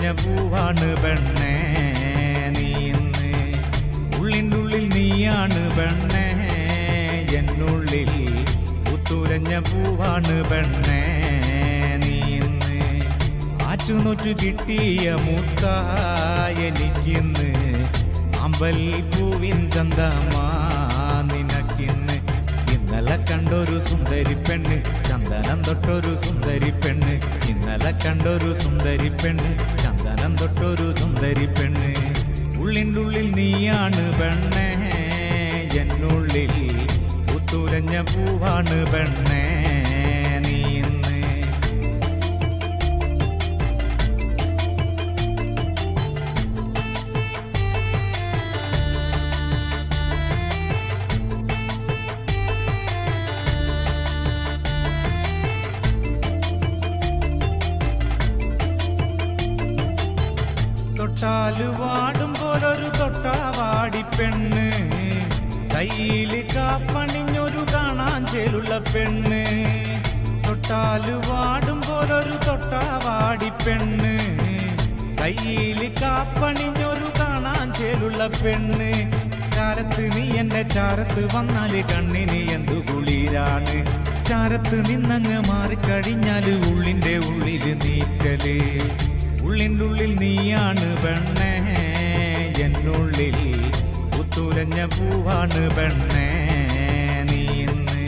പൂവാണ് പെണ്ണേ നീ ഇന്ന് ഉള്ളിൻ്റെ ഉള്ളിൽ നീയാണ് പെണ്ണേ എന്നുള്ളിൽ പുത്തുലഞ്ഞ പൂവാണ് പെണ്ണേ നീ ഇന്ന് ആറ്റുനൊറ്റു കിട്ടിയ മുത്തായ എനിക്കിന്ന് അമ്പൽ പൂവിൻ ചന്തമാ നിനക്കിന്ന് ഇന്നലെ കണ്ടൊരു സുന്ദരി പെണ്ണ് ചന്ദനം തൊട്ടൊരു സുന്ദരി പെണ്ണ് ഇന്നലെ കണ്ടൊരു സുന്ദരി പെണ്ണ് ചന്ദനം തൊട്ടൊരു സുന്ദരി പെണ്ണ് ഉള്ളിൻ്റെ ഉള്ളിൽ നീയാണ് പെണ്ണേ എന്നുള്ളിൽ പുത്തുലഞ്ഞ പൂവാണ് പെണ്ണേ നീ ഇന്ന് തൊട്ടാല് വാടും പോലൊരു തൊട്ടാവാടി പെണ്ണ് കയ്യില് കാപ്പണിഞ്ഞൊരു കാണാൻ ചേലുള്ള പെണ്ണ് തൊട്ടാല് വാടും പോലൊരു തൊട്ടാവാടി പെണ്ണ് കയ്യില് കാപ്പണിഞ്ഞൊരു കാണാൻ ചേലുള്ള പെണ്ണ് ചാരത്ത് നീ എന്റെ ചാരത്ത് വന്നാല് കണ്ണിന് എന്തു കുളിരാണ് ചാരത്ത് നിന്നങ്ങ് മാറിക്കഴിഞ്ഞാല് ഉള്ളിന്റെ ഉള്ളില് നീക്കല് ഉള്ളിൻ്റെ ഉള്ളിൽ നീയാണ് പെണ്ണേ എന്നുള്ളിൽ പുത്തുലഞ്ഞ പൂവാണ് പെണ്ണേ നീ ഇന്ന്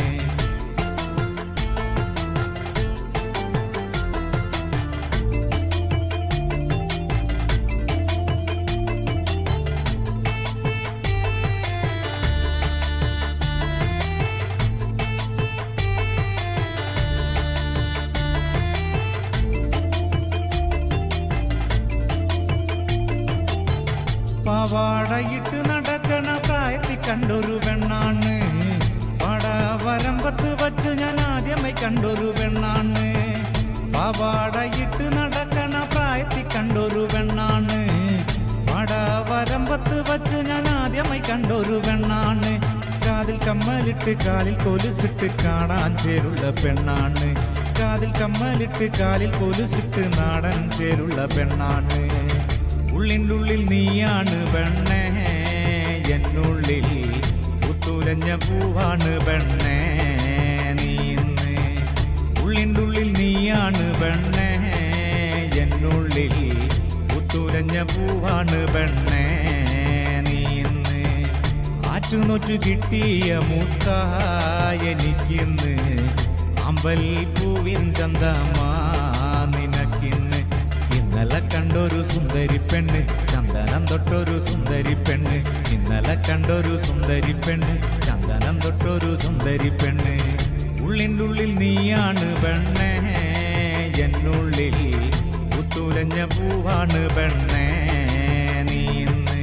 പാവാടയിട്ട് നടക്കണ പ്രായത്തിൽ കണ്ടൊരു പെണ്ണാണ് പാട വരമ്പത്ത് വച്ച് ഞാൻ ആദ്യമായി കണ്ടൊരു പെണ്ണാണ് പാവാടയിട്ട് നടക്കണ പ്രായത്തിൽ കണ്ടൊരു പെണ്ണാണ് പാട വരമ്പത്ത് വച്ച് ഞാൻ ആദ്യമായി കണ്ടൊരു പെണ്ണാണ് കാതിൽ കമ്മലിട്ട് കാലിൽ കൊലുസിട്ട് കാണാൻ ചേരുള്ള പെണ്ണാണ് കാതിൽ കമ്മലിട്ട് കാലിൽ കൊലുസിട്ട് നാടൻ ചേരുള്ള പെണ്ണാണ് ഉള്ളിൻ്റെ ഉള്ളിൽ നീയാണ് പെണ്ണേ എന്നുള്ളിൽ പുത്തുലഞ്ഞ പൂവാണ് പെണ്ണേ നീ ഇന്ന് ഉള്ളിൻ്റെ ഉള്ളിൽ നീയാണ് പെണ്ണേ എന്നുള്ളിൽ പുത്തുലഞ്ഞ പൂവാണ് പെണ്ണേ നീ ഇന്ന് ആറ്റുനൊറ്റു കിട്ടിയ മുത്തായ എനിക്കിന്ന് അമ്പൽ പൂവിൻ ചന്തമാ നിനക്കിന്ന് ഇന്നലെ കണ്ടൊരു സുന്ദരി പെണ്ണ് ചന്ദനം തൊട്ടൊരു സുന്ദരി പെണ്ണ് ഇന്നലെ കണ്ടൊരു സുന്ദരി പെണ്ണ് ചന്ദനം തൊട്ടൊരു സുന്ദരി പെണ്ണ് ഉള്ളിൻ്റെ ഉള്ളിൽ നീയാണ് പെണ്ണേ എന്നുള്ളിൽ പുത്തുലഞ്ഞ പൂവാണ് പെണ്ണേ നീ ഇന്ന്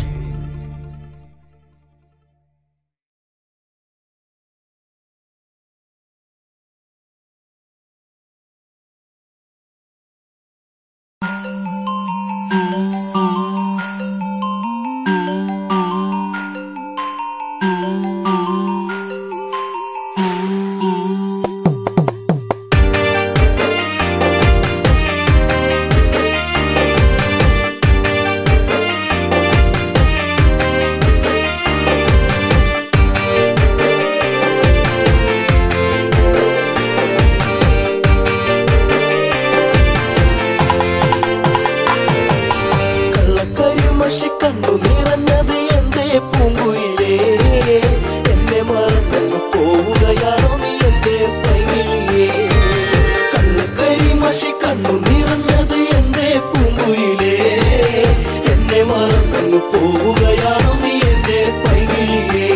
കള്ളക്കരിമഷി കണ്ടു നിറഞ്ഞത് എന്റെ പൂങ്കുയിലേ എന്നെ മറന്നു പോവുകയാണോ നീ എന്റെ പൈകിളിയേ കള്ളക്കരിമഷി കണ്ടു നിറഞ്ഞത് എന്റെ പൂങ്കുയിലേ എന്നെ മറന്നു പോവുകയാണോ നീ എന്റെ പൈകിളിയേ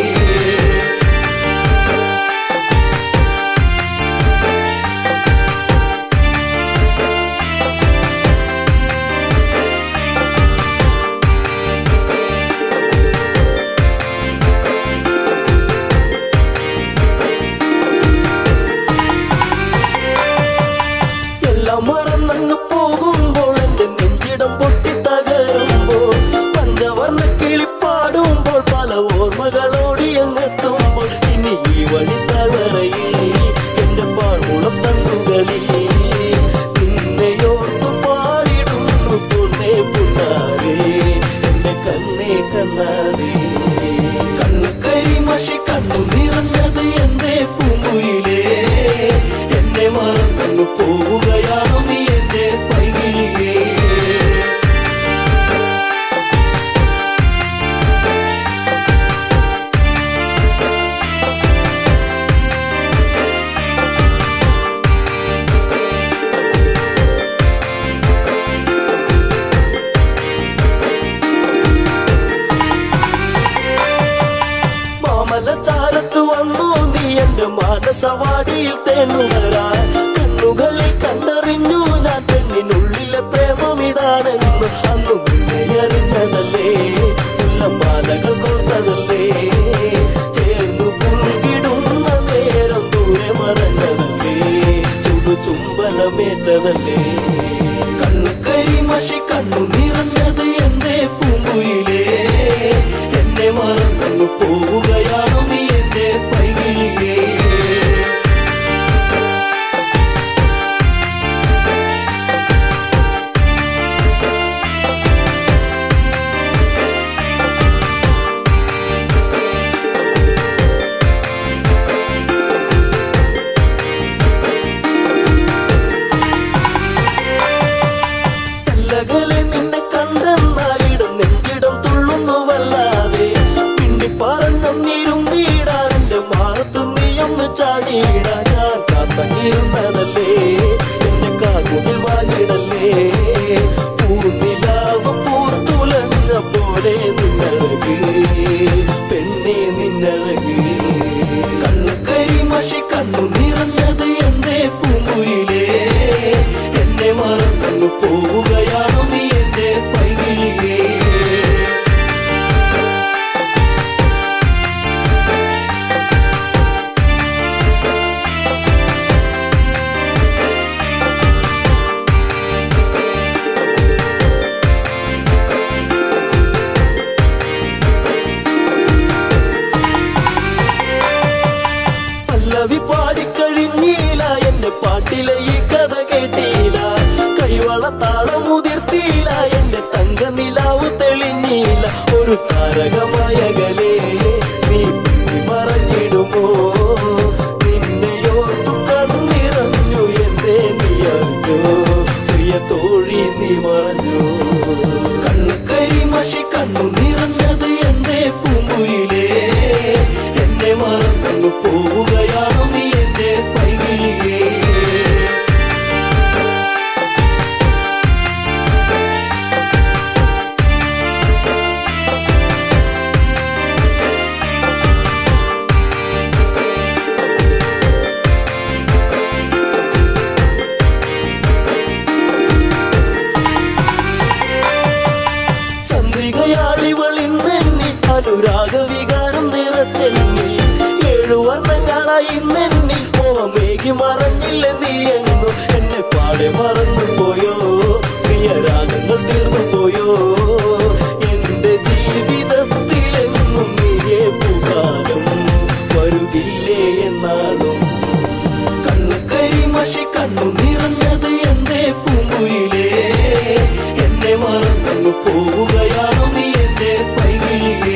എല്ലാം മറന്നങ്ങ് പോകുമ്പോൾ എന്റെ നെഞ്ചിടം പൊട്ടി തകരുമ്പോൾ പഞ്ചവർണ്ണ കിളിപ്പാടുമ്പോൾ പല ഓർമ്മകളോടി അങ്ങെത്തുമ്പോൾ ഇനി ഈ വഴി തളറയിൽ എന്റെ പാഴ്മുളം തണ്ടുകളിൽ നിന്നെയോർത്തു പാടിടുന്നു പൊൻ എന്നതേ കണ്ണുകരി മഷി കണ്ണു നിറഞ്ഞത് എന്തേ പൂങ്കുയിലേ എന്നെ മറന്നു പോവുകയാണോ നീ എന്റെ പൈകിളിയേ മാമല ചാരത്ത് വന്നു നീ എന്റെ മാനസവാടിയിൽ തേണുവരാൻ കണ്ണുകളിൽ കണ്ടറിഞ്ഞു ഞാൻ പെണ്ണിനുള്ളിലെ പ്രേമം ഇതാണെന്ന് അന്നു നിന്നെ അറിഞ്ഞതല്ലേ മാലകൾ കോർത്തതല്ലേ ചേർന്നു പുൽകിടുന്ന നേരം ദൂരെ മറഞ്ഞതല്ലേ ചുടു ചുംബനമേറ്റതല്ലേ കണ്ണു കരിമഷി കണ്ണു നിറഞ്ഞത് എന്തേ പൂങ്കുയിലേ എന്നെ മറന്നു പോവുകയാണോ നീ എന്റെ പൈകിളിയേ കല്ലകലെ നിന്നെ കണ്ടെന്നാലിടം നെഞ്ചിടം തുള്ളുന്നു വല്ലാതെ പിണ്ടി പറഞ്ഞിരും വീടാൻ എന്റെ മാറത്ത് നീയൊന്ന് ചാടിയിടാൻ ഞാൻ കാത്തങ്ങിരുന്നതല്ലേ എന്നെ കാക്കുകിൽ വാങ്ങിടല്ലേ പൂനിലാവ് പൂത്തുലഞ്ഞ പോലെ നിന്നഴക് പെണ്ണെ നിന്നഴക് കണ്ണു കരിമഷി കണ്ണു നിറഞ്ഞത് എന്തേ പൂങ്കുയിലേ എന്നെ മറന്നു പോവുകയാണോ നീ എന്റെ പൈകിളിയേ പല്ലവി പാടിക്കഴിഞ്ഞീല എന്റെ പാട്ടിലെ ഈ കഥ കേട്ടീല കൈവള താളം മുതിർത്തീല എന്റെ തങ്ക നിലാവ് തെളിഞ്ഞീല ഒരു താരകമായകലേ നീ പിന്നി മറഞ്ഞിടുമോ നിന്നെയോർത്തു കണ്ണിറഞ്ഞു എന്റെ നീ അറിഞ്ഞോ പ്രിയ തോഴി നീ മറഞ്ഞു കണ്ണു കരിമഷി കണ്ണു നിറഞ്ഞത് എന്തേ പൂങ്കുയിലേ എന്നെ മറന്നു പോവുകയാണോ നീ എന്റെ പൈകിളിയേ ചന്ദ്രികയാളിവളിന്നെന്നി അനുരാഗ വികാരം നിറച്ചെന്നി ഏഴു വർണ്ണങ്ങളായി നെന്നി മോഹമേകി മറഞ്ഞില്ല നീ എങ്ങു എന്നെ പാടെ മറന്നു പോയോ പ്രിയരാഗങ്ങൾ തീർന്നു പോയോ എന്റെ ജീവിതത്തിലെന്നും നീയേ പൂകാലം വരുകില്ലേ എന്നാണോ കണ്ണു കരിമഷി കണ്ണു നിറഞ്ഞത് എന്തേ പൂങ്കുയിലേ എന്നെ മറന്നു പോവുകയാണോ നീ എന്റെ പൈകിളിയേ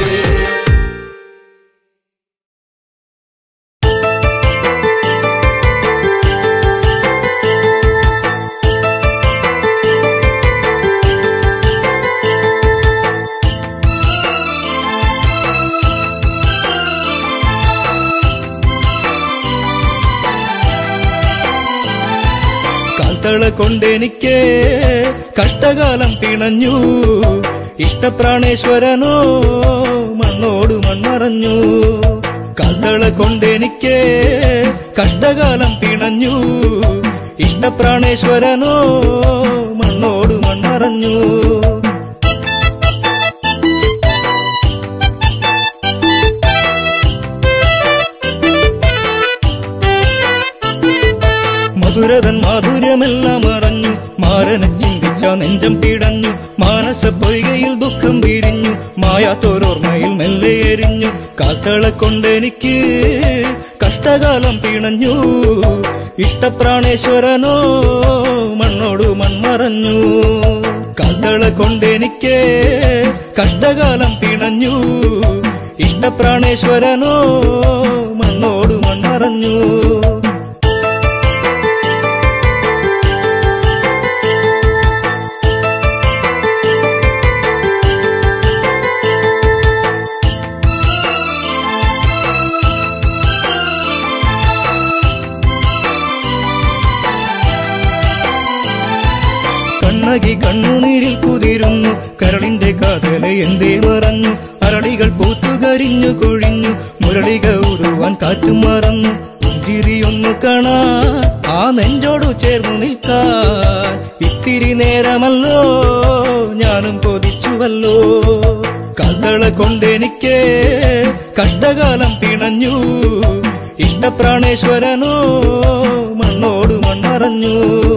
കാൽത്തള കൊണ്ടെനിക്ക് കഷ്ടകാലം പിണഞ്ഞു ഇഷ്ടപ്രാണേശ്വരനോ മണ്ണോട് മൺമറഞ്ഞു കാൽത്തള കൊണ്ടെനിക്ക് കഷ്ടകാലം പിണഞ്ഞു ഇഷ്ടപ്രാണേശ്വരനോ മണ്ണോട് മൺമറഞ്ഞു മധുരതൻ മാധുര്യമെല്ലാം അറിഞ്ഞു മാരനെ ചിന്തിച്ച നെഞ്ചം പിടഞ്ഞു മാനസ പൊയ്കയിൽ ദുഃഖം പിരിഞ്ഞു മായാത്തോരോർമ്മയിൽ മെല്ലെ എരിഞ്ഞു കാത്തള കൊണ്ടെനിക്ക് കഷ്ടകാലം പിണഞ്ഞു ഇഷ്ടപ്രാണേശ്വരനോ മണ്ണോട് മൺമറഞ്ഞു കാൽത്തള കൊണ്ടെനിക്ക് കഷ്ടകാലം പിണഞ്ഞു ഇഷ്ടപ്രാണേശ്വരനോ മണ്ണോട് മൺമറഞ്ഞു കണ്ണകി കണ്ണുനീരിൽ കുതിരുന്നു കരളിന്റെ കാതല എന്തേ മറഞ്ഞു അരളികൾ പൂത്തുകരിഞ്ഞു കൊഴിഞ്ഞു മുരളിക ഉരുവാൻ കാറ്റും മറന്നു പുഞ്ചിരിയൊന്നു കാണാ ആ നെഞ്ചോടു ചേർന്നു നിൽക്കാൻ ഇത്തിരി നേരമല്ലോ ഞാനും കൊതിച്ചുവല്ലോ കാൽത്തള കൊണ്ടെനിക്ക് കഷ്ടകാലം പിണഞ്ഞു ഇഷ്ടപ്രാണേശ്വരനോ മണ്ണോട് മൺമറഞ്ഞു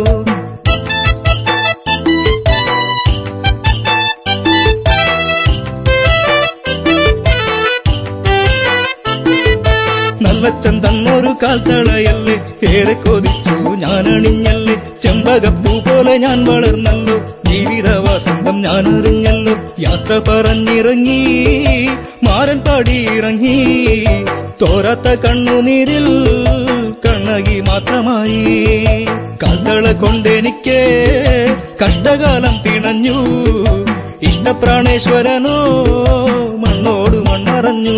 നല്ലച്ചൻ തന്നൊരു കാൽത്തളയല്ലേ ഏറെ കൊതിച്ചു ഞാൻ അണിഞ്ഞല്ലേ ചെമ്പകപ്പൂ പോലെ ഞാൻ വളർന്നല്ലോ ജീവിത വസന്തം ഞാൻ അറിഞ്ഞല്ലോ യാത്ര പറഞ്ഞിറങ്ങി മാരൻ പാടിയിറങ്ങി തോരാത്ത കണ്ണുനീരിൽ കണ്ണകി മാത്രമായി കാൽത്തള കൊണ്ടെനിക്ക് കഷ്ടകാലം പിണഞ്ഞു ഇഷ്ടപ്രാണേശ്വരനോ മണ്ണോട് മൺമറഞ്ഞു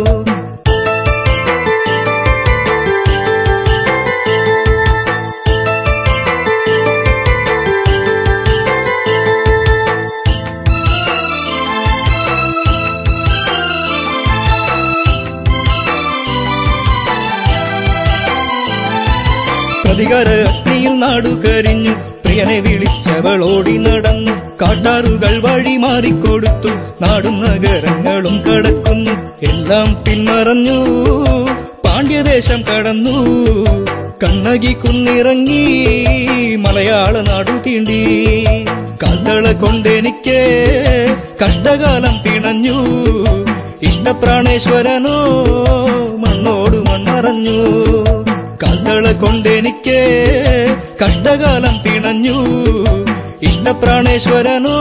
പ്രതികാര അഗ്നിയിൽ നാടു കരിഞ്ഞു പ്രിയനെ വിളിച്ചവൾ ഓടി നടന്നു കാട്ടാറുകൾ വഴി മാറിക്കൊടുത്തു നാടും നഗരങ്ങളും കടക്കുന്നു എല്ലാം പിന്മറഞ്ഞു പാണ്ഡ്യദേശം കടന്നു കണ്ണകി കുന്നിറങ്ങി മലയാള നാടു തീണ്ടി കാൽത്തള കൊണ്ടെനിക്ക് കഷ്ടകാലം പിണഞ്ഞു ഇഷ്ടപ്രാണേശ്വരനോ മണ്ണോട് മൺമറഞ്ഞു കാൽത്തള കൊണ്ടെനിക്ക് കഷ്ടകാലം പിണഞ്ഞു ഇഷ്ടപ്രാണേശ്വരനോ